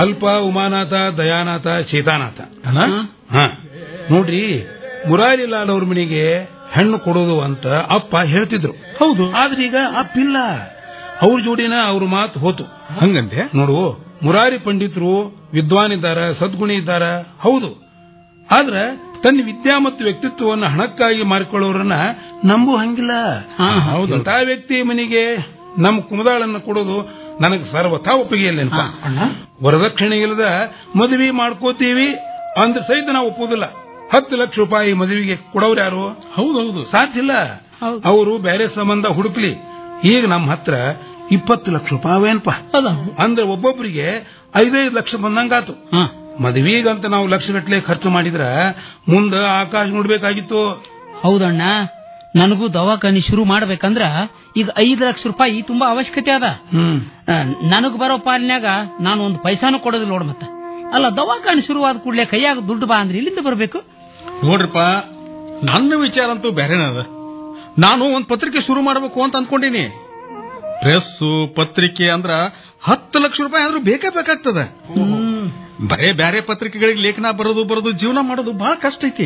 ಅಲ್ಪ ಉಮಾನಾಥ ದಯಾನಾಥ ಚೇತಾನಾಥ ಅಣ್ಣ ಹ ನೋಡ್ರಿ ಮುರಾರಿಲಾಲ್ ಅವ್ರ ಮನೆಗೆ ಹೆಣ್ಣು ಕೊಡೋದು ಅಂತ ಅಪ್ಪ ಹೇಳ್ತಿದ್ರು ಹೌದು ಆದ್ರೆ ಈಗ ಅಪ್ಪಿಲ್ಲ ಅವ್ರ ಜೋಡಿನ ಅವ್ರ ಮಾತು ಹೋತು ಹಂಗಂತೆ ನೋಡು ಮುರಾರಿ ಪಂಡಿತರು ವಿದ್ವಾನ್ ಇದ್ದಾರ ಸದ್ಗುಣಿ ಇದ್ದಾರ ಹೌದು ಆದ್ರ ತನ್ನ ವಿದ್ಯಾ ಮತ್ತು ವ್ಯಕ್ತಿತ್ವವನ್ನು ಹಣಕ್ಕಾಗಿ ಮಾರಿಕೊಳ್ಳೋರನ್ನ ನಂಬು ಹಂಗಿಲ್ಲ ಹೌದು. ಇಂಥ ವ್ಯಕ್ತಿ ಮನೆಗೆ ನಮ್ಮ ಕುಮದಾಳನ್ನ ಕೊಡೋದು ನನಗೆ ಸರ್ವಥಾ ಒಪ್ಪಿಗೆ ಇಲ್ಲೇನಪ್ಪ ವರದಕ್ಷಿಣೆ ಇಲ್ಲದ ಮದುವೆ ಮಾಡ್ಕೋತೀವಿ ಅಂದ್ರೆ ಸಹಿತ ನಾವು ಒಪ್ಪುವುದಿಲ್ಲ ಹತ್ತು ಲಕ್ಷ ರೂಪಾಯಿ ಮದುವೆಗೆ ಕೊಡೋರು ಯಾರು ಹೌದೌದು ಸಾಧ್ಯ ಇಲ್ಲ ಅವರು ಬೇರೆ ಸಂಬಂಧ ಹುಡುಕ್ಲಿ ಈಗ ನಮ್ಮ ಹತ್ರ ಇಪ್ಪತ್ತು ಲಕ್ಷ ರೂಪಾಯಿ ಅವೇನಪ್ಪ ಅಂದ್ರೆ ಒಬ್ಬೊಬ್ಬರಿಗೆ ಐದೈದು ಲಕ್ಷ ಬಂದಂಗಾತು ಮದುವೆಗಂತ ನಾವು ಲಕ್ಷಗಟ್ಲೆ ಖರ್ಚು ಮಾಡಿದ್ರ ಮುಂದ ಆಕಾಶ ನೋಡ್ಬೇಕಾಗಿತ್ತು ಹೌದಣ್ಣ ನನಗೂ ದವಾಖಾನಿ ಶುರು ಮಾಡ್ಬೇಕಂದ್ರ ಈಗ ಐದು ಲಕ್ಷ ರೂಪಾಯಿ ತುಂಬಾ ಅವಶ್ಯಕತೆ ಅದ ಹ್ಮ್ ನನಗ್ ಬರೋ ಪಾಲಿನ್ಯಾಗ ನಾನು ಒಂದು ಪೈಸಾನು ಕೊಡೋದಿಲ್ಲ ನೋಡ್ ಮತ್ತೆ ಅಲ್ಲ ದವಾಖಾನಿ ಶುರುವಾದ ಕೂಡಲೇ ಕೈಯಾಗ ದುಡ್ಡು ಬಾ ಅಂದ್ರೆ ಇಲ್ಲಿಂದ ಬರ್ಬೇಕು ನೋಡ್ರಪ್ಪ ನನ್ನ ವಿಚಾರ ಅಂತೂ ಬೇರೆನೇ ಅದ ನಾನು ಒಂದ್ ಪತ್ರಿಕೆ ಶುರು ಮಾಡಬೇಕು ಅಂತ ಅನ್ಕೊಂಡಿನಿ ಪ್ರೆಸ್ಸು ಪತ್ರಿಕೆ ಅಂದ್ರ ಹತ್ತು ಲಕ್ಷ ರೂಪಾಯಿ ಆದ್ರೂ ಬೇಕೇ ಬೇಕಾಗ್ತದ ಬರೇ ಬ್ಯಾರೆ ಪತ್ರಿಕೆಗಳಿಗೆ ಲೇಖನ ಬರೋದು ಬರೋದು ಜೀವನ ಮಾಡೋದು ಬಹಳ ಕಷ್ಟ ಐತಿ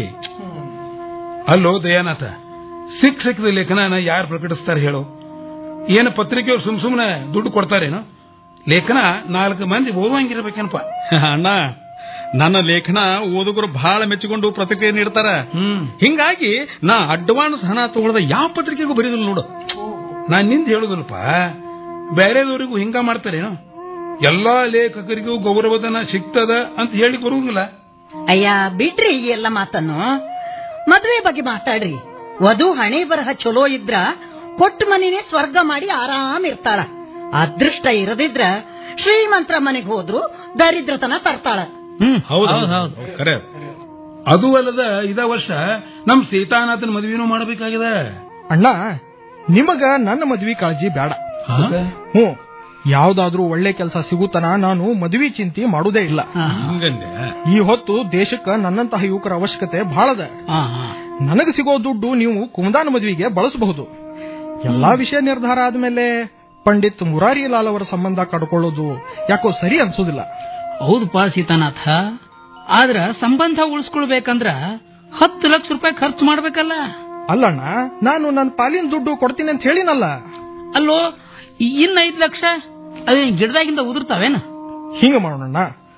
ಅಲ್ಲೋ ದಯಾನಾಥ ಸಿಕ್ ಸಿಕ್ಕದ ಲೇಖನ ಯಾರು ಪ್ರಕಟಿಸ್ತಾರೆ ಹೇಳು ಏನು ಪತ್ರಿಕೆಯವ್ರು ಸುಮ್ ಸುಮ್ನೆ ದುಡ್ಡು ಕೊಡ್ತಾರೇನು ಲೇಖನ ನಾಲ್ಕು ಮಂದಿ ಓದುವಂಗಿರ್ಬೇಕೇನಪ್ಪ ಅಣ್ಣ ನನ್ನ ಲೇಖನ ಓದುಗರು ಬಹಳ ಮೆಚ್ಚಿಕೊಂಡು ಪ್ರತಿಕ್ರಿಯೆ ನೀಡ್ತಾರ ಹ್ಮ್ ಹಿಂಗಾಗಿ ನಾ ಅಡ್ವಾನ್ಸ್ ಹಣ ತಗೊಳ್ಳದ ಯಾವ ಪತ್ರಿಕೆಗೂ ಬರೀದಿಲ್ಲ ನೋಡು ನಾನ್ ನಿಂದ ಹೇಳುದಲ್ಪ ಬೇರೆದವರಿಗೂ ಹಿಂಗ ಮಾಡ್ತಾರೇನು ಎಲ್ಲಾ ಲೇಖಕರಿಗೂ ಗೌರವಧನ ಸಿಗ್ತದ ಅಂತ ಹೇಳಿ ಬರುವುದಿಲ್ಲ ಅಯ್ಯ ಬಿಡ್ರಿ ಈ ಎಲ್ಲ ಮಾತನ್ನು ಮದುವೆ ಬಗ್ಗೆ ಮಾತಾಡ್ರಿ ವಧು ಹಣೆ ಬರಹ ಚಲೋ ಇದ್ರ ಕೊಟ್ಟ ಮನಿನೇ ಸ್ವರ್ಗ ಮಾಡಿ ಆರಾಮ್ ಇರ್ತಾಳ ಅದೃಷ್ಟ ಇರದಿದ್ರ ಶ್ರೀಮಂತರ ಮನೆಗೆ ಹೋದ್ರು ದರಿದ್ರತನ ತರ್ತಾಳ ಹ್ಮ್ ಹೌದು ಹೌದ್ ಹೌದ್. ಕರೆ ಅದು ಅಲ್ಲದ ಇದ ವರ್ಷ ನಮ್ ಸೀತಾನಾಥನ ಮದುವೆನೂ ಮಾಡಬೇಕಾಗಿದೆ ಅಣ್ಣ ನಿಮಗ ನನ್ನ ಮದ್ವಿ ಕಾಳಜಿ ಬೇಡ ಹ್ಞೂ ಯಾವ್ದಾದ್ರೂ ಒಳ್ಳೆ ಕೆಲಸ ಸಿಗುತ್ತನ ನಾನು ಮದ್ವಿ ಚಿಂತೆ ಮಾಡುದೇ ಇಲ್ಲ ಹಂಗಂದೆ ಈ ಹೊತ್ತು ದೇಶಕ್ಕ ನನ್ನಂತಹ ಯುವಕರ ಅವಶ್ಯಕತೆ ಬಹಳದ ಹಾ, ಹಾ. ನನಗೆ ಸಿಗೋ ದುಡ್ಡು ನೀವು ಕುಮದಾನ ಮದುವೆಗೆ ಬಳಸಬಹುದು ಎಲ್ಲಾ ವಿಷಯ ನಿರ್ಧಾರ ಆದ್ಮೇಲೆ ಪಂಡಿತ್ ಮುರಾರಿಲಾಲ್ ಅವರ ಸಂಬಂಧ ಕಡ್ಕೊಳ್ಳೋದು ಯಾಕೋ ಸರಿ ಅನ್ಸೋದಿಲ್ಲ ಹೌದಪ್ಪ ಸೀತಾನಾಥ ಆದ್ರ ಸಂಬಂಧ ಉಳಿಸ್ಕೊಳ್ಬೇಕಂದ್ರ ಹತ್ತು ಲಕ್ಷ ರೂಪಾಯಿ ಖರ್ಚು ಮಾಡ್ಬೇಕಲ್ಲ ಅಲ್ಲಣ್ಣ ನಾನು ನನ್ನ ಪಾಲಿನ ದುಡ್ಡು ಕೊಡ್ತೀನಿ ಅಂತ ಹೇಳಿನಲ್ಲ ಅಲ್ಲೋ ಇನ್ನ ಐದ್ ಲಕ್ಷ ಅದೇ ಗಿಡದಾಗಿಂದ ಉದುರ್ತಾವೇನ ಹಿಂಗ ಮಾಡೋಣ